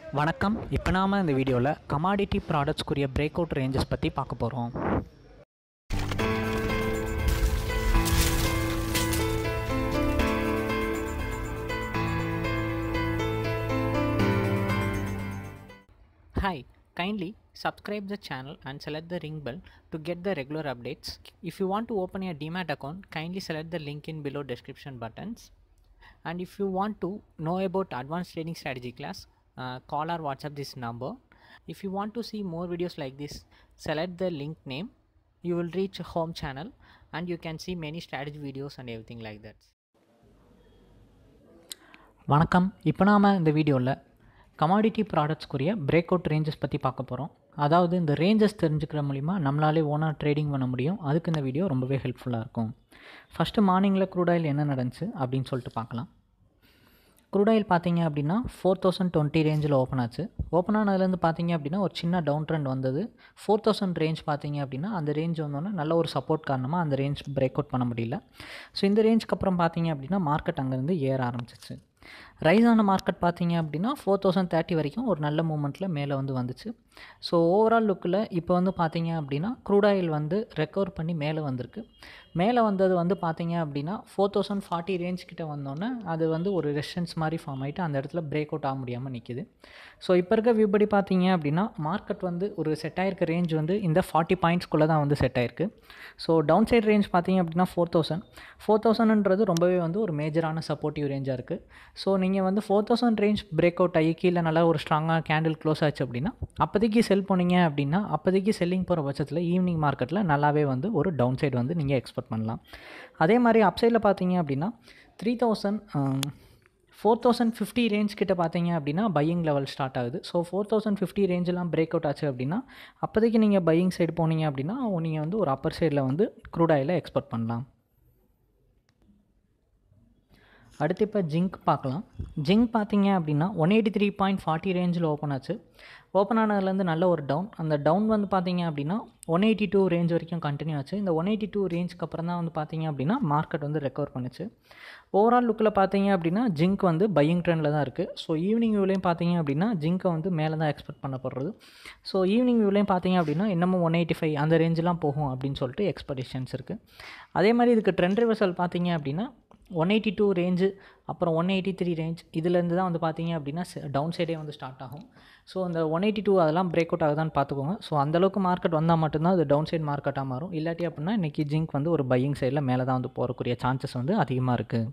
வணக்கம் இப்போ நாம் இந்த வீடியோவில் கமாடிட்டி ப்ராடக்ட்ஸ்க்குரிய பிரேக் அவுட் ரேஞ்சஸ் பற்றி பார்க்க போகிறோம் Hi, kindly subscribe the channel and select the ring bell to get the regular updates. If you want to open a Demat account, kindly select the link in below description buttons. And if you want to know about advanced trading strategy class, uh, call or WhatsApp this number. If you want to see more videos like this, select the link name. You will reach home channel and you can see many strategy videos and everything like that. வணக்கம் இப்போ நாம் இந்த வீடியோவில் commodity ப்ராடக்ட்ஸ்க்குரிய break out ranges பற்றி பார்க்க போகிறோம் அதாவது இந்த ரேஞ்சஸ் தெரிஞ்சுக்கிற மூலிமா நம்மளாலே ஓனாக ட்ரேடிங் பண்ண முடியும் அதுக்கு இந்த வீடியோ ரொம்பவே ஹெல்ப்ஃபுல்லாக இருக்கும் ஃபஸ்ட்டு மார்னிங்கில் க்ரூட் ஆயில் என்ன நடந்துச்சு அப்படின்னு சொல்லிட்டு பார்க்கலாம் க்ரூட் ஆயில் பார்த்தீங்க அப்படின்னா ஃபோர் தௌசண்ட் டுவெண்ட்டி ரேஞ்சில் ஓப்பன் ஆச்சு ஓப்பன் ஆனதுலேருந்து பார்த்தீங்க அப்படின்னா ஒரு சின்ன டவுன் ட்ரெண்ட் வந்தது ஃபோர் தௌசண்ட் ரேஞ்ச் பார்த்தீங்க அப்படின்னா அந்த ரேஞ்ச் வந்தோன்னே நல்ல ஒரு சப்போர்ட் காரணமாக அந்த ரேஞ்ச் பிரேக் அவுட் பண்ண முடியல ஸோ இந்த ரேஞ்சுக்கு அப்புறம் பார்த்தீங்க அப்படின்னா மார்க்கெட் அங்கேருந்து ஏற ஆரம்பிச்சிச்சு ரைஸ் ஆன மார்க்கெட் பார்த்தீங்க அப்படின்னா ஃபோர் தௌசண்ட் தேர்ட்டி வரைக்கும் ஒரு நல்ல மூமெண்ட்டில் மேலே வந்து வந்துச்சு ஸோ ஓவரால் லுக்கில் இப்போ வந்து பார்த்தீங்க அப்படின்னா க்ரூட் ஆயில் வந்து ரெக்கவர் பண்ணி மேலே வந்திருக்கு மேலே வந்தது வந்து பார்த்தீங்க அப்படின்னா ஃபோர் தௌசண்ட் ஃபார்ட்டி ரேஞ்ச் கிட்ட வந்தோன்னே அது வந்து ஒரு ரெசிஸ்டன்ஸ் மாதிரி ஃபார்ம் ஆகிட்டு அந்த இடத்துல பிரேக் அவுட் ஆக முடியாமல் நிற்கிது ஸோ இப்போ இருக்க வியூ படி பார்த்தீங்க அப்படின்னா மார்க்கெட் வந்து ஒரு செட் ஆயிருக்க ரேஞ்ச் வந்து இந்த ஃபார்ட்டி பாயிண்ட்ஸ்குள்ளே தான் வந்து செட் ஆயிருக்கு ஸோ டவுன் சைட் ரேஞ்ச் பார்த்தீங்க அப்படின்னா ஃபோர் தௌசண்ட் ஃபோர் தௌசண்ட்ன்றது ரொம்பவே வந்து ஒரு மேஜரான சப்போர்ட்டிவ் ரேஞ்சாக இருக்குது ஸோ நீங்கள் வந்து four thousand range break out ஆகி கீழே நல்லா ஒரு ஸ்ட்ராங்காக கேண்டில் க்ளோஸ் ஆச்சு அப்படின்னா அப்போதைக்கு செல் போனீங்க அப்படின்னா அப்போதைக்கு செல்லிங் போகிற பட்சத்தில் ஈவினிங் மார்க்கெட்டில் நல்லாவே வந்து ஒரு டவுன் சைடு வந்து நீங்கள் எக்ஸ்பெக்ட் பண்ணலாம் அதே மாதிரி அப்சைடில் பார்த்தீங்க அப்படின்னா three thousand four thousand fifty range கிட்ட பார்த்தீங்க அப்படின்னா பையிங் லெவல் ஸ்டார்ட் ஆகுது ஸோ ஃபோர் தௌசண்ட் ஃபிஃப்டி ரேஞ்செலாம் பிரேக் அவுட் ஆச்சு அப்படின்னா அப்போதைக்கு நீங்கள் பையிங் சைடு போனீங்க அப்படின்னா நீங்கள் வந்து ஒரு அப்பர் சைடில் வந்து க்ரூட் ஆயிலை எக்ஸ்பெக்ட் பண்ணலாம் அடுத்து இப்போ ஜிங்க் பார்க்கலாம் ஜிங்க் பார்த்தீங்க அப்படின்னா one eighty three point forty ரேஞ்சில் ஓப்பன் ஆச்சு ஓப்பன் ஆனதுலேருந்து நல்ல ஒரு டவுன் அந்த டவுன் வந்து பார்த்தீங்க அப்படின்னா ஒன் எயிட்டி டூ ரேஞ்ச் வரைக்கும் கண்டினியூ ஆச்சு இந்த ஒன் எயிட்டி டூ ரேஞ்சுக்கு அப்புறம் தான் வந்து பார்த்தீங்க அப்படின்னா மார்க்கெட் வந்து ரெக்கவர் பண்ணுச்சு ஓவரால் லுக்கில் பார்த்தீங்க அப்படின்னா ஜிங்க் வந்து பையிங் ட்ரெண்டில் தான் இருக்குது ஸோ ஈவினிங் வியூலையும் பார்த்தீங்க அப்படின்னா ஜிங்க்கை வந்து மேலே தான் எக்ஸ்பெக்ட் பண்ணப்படுறது ஸோ ஈவினிங் வியூலையும் பார்த்தீங்க அப்படின்னா இன்னமும் ஒன் எயிட்டி ஃபைவ் அந்த ரேஞ்செலாம் போகும் அப்படின்னு சொல்லிட்டு எக்ஸ்பெக்டேஷன்ஸ் இருக்குது அதே மாதிரி இதுக்கு ட்ரெண்ட் ரிவர்சல் பார்த்தீங்க அப்படின்னா ஒன் எயிட்டி டூ ரேஞ்சு அப்புறம் ஒன் எயிட்டி த்ரீ ரேஞ்ச் இதுலேருந்து தான் வந்து பார்த்தீங்க அப்படின்னா டவுன் சைடே வந்து ஸ்டார்ட் ஆகும் ஸோ அந்த ஒன் எயிட்டி டூ அதெல்லாம் பிரேக் அவுட் ஆகுதான்னு பார்த்துக்கோங்க ஸோ அந்தளவுக்கு மார்க்கெட் வந்தால் மட்டும்தான் அது டவுன் சைட் மார்க்கெட்டாக மாறும் இல்லாட்டி அப்படின்னா இன்றைக்கி ஜிங்க் வந்து ஒரு பையிங் சைடில் மேலே தான் வந்து போகக்கூடிய சான்சஸ் வந்து அதிகமாக இருக்குது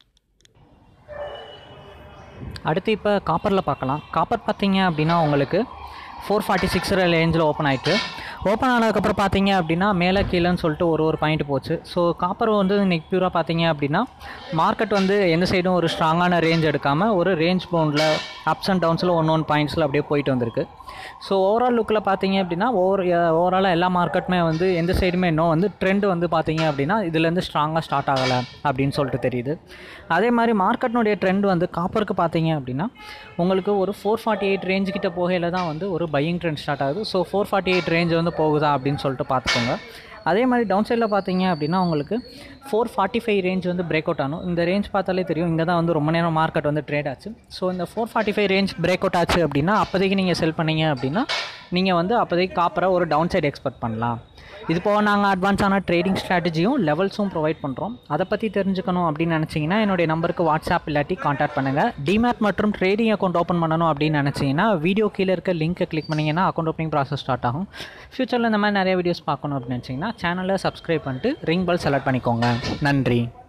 அடுத்து இப்போ காப்பரில் பார்க்கலாம் காப்பர் பார்த்தீங்க அப்படின்னா உங்களுக்கு ஃபோர் ஃபார்ட்டி சிக்ஸ் ரேஞ்சில் ஓப்பன் ஆகிட்டு ஓப்பன் ஆனதுக்கப்புறம் பார்த்தீங்க அப்படின்னா மேலே கீழேன்னு சொல்லிட்டு ஒரு ஒரு பாயிண்ட் போச்சு ஸோ காப்பர் வந்து இன்றைக்கி பியூராக பார்த்தீங்க அப்படின்னா மார்க்கெட் வந்து எந்த சைடும் ஒரு ஸ்ட்ராங்கான ரேஞ்ச் எடுக்காமல் ஒரு ரேஞ்ச் பவுண்டில் அப்ஸ் அண்ட் டவுன்ஸில் ஒன் ஒன் பாயிண்ட்ஸில் அப்படியே போயிட்டு வந்திருக்கு ஸோ ஓவரால் லுக்கில் பார்த்தீங்க அப்படின்னா ஓவர் ஓவராலாக எல்லா மார்க்கெட்டுமே வந்து எந்த சைடுமே இன்னும் வந்து ட்ரெண்ட் வந்து பார்த்தீங்க அப்படின்னா இதுலேருந்து ஸ்ட்ராங்காக ஸ்டார்ட் ஆகலை அப்படின்னு சொல்லிட்டு தெரியுது அதே மாதிரி மார்க்கெட்னுடைய ட்ரெண்ட் வந்து காப்பருக்கு பார்த்தீங்க அப்படின்னா உங்களுக்கு ஒரு ஃபோர் ஃபார்ட்டி எயிட் ரேஞ்ச் கிட்ட போகையில் தான் வந்து ஒரு பையிங் ட்ரெண்ட் ஸ்டார்ட் ஆகுது so four forty eight range வந்து போகுதா அப்படின்னு சொல்லிட்டு பார்த்துக்கோங்க அதே மாதிரி டவுன் சைடில் பார்த்தீங்க அப்படின்னா உங்களுக்கு ஃபோர் ஃபார்ட்டி ஃபைவ் ரேஞ்ச் வந்து பிரேக் அவுட் ஆகணும் இந்த ரேஞ்ச் பார்த்தாலே தெரியும் இங்கே தான் வந்து ரொம்ப நேரம் மார்க்கெட் வந்து ட்ரேட் ஆச்சு ஸோ இந்த four forty five range break out ஆச்சு அப்படின்னா அப்போதைக்கு நீங்கள் செல் பண்ணீங்க அப்படின்னா நீங்கள் வந்து அப்போதைக்கு காப்பரை ஒரு டவுன் சைடு எக்ஸ்பெக்ட் பண்ணலாம் இது போக நாங்கள் அட்வான்ஸான ட்ரேடிங் ஸ்ட்ராட்டஜியும் லெவல்ஸும் ப்ரொவைட் பண்ணுறோம் அதை பற்றி தெரிஞ்சுக்கணும் அப்படின்னு நினச்சிங்கன்னா என்னுடைய நம்பருக்கு வாட்ஸ்அப் இல்லாட்டி காண்டாக்ட் பண்ணுங்கள் டிமேட் மற்றும் ட்ரேடிங் அக்கௌண்ட் ஓப்பன் பண்ணணும் அப்படின்னு நினச்சிங்கன்னா வீடியோ கீழே இருக்க லிங்க்கை கிளிக் பண்ணிங்கன்னா அக்கௌண்ட் ஓப்பனிங் ப்ராசஸ் ஸ்டார்ட் ஆகும் ஃப்யூச்சரில் இந்த மாதிரி நிறைய வீடியோஸ் பார்க்கணும் அப்படின்னு நினச்சிங்கன்னா சேனலை சப்ஸ்கிரைப் பண்ணிட்டு ரிங் பெல் செலக்ட் பண்ணிக்கோங்க நன்றி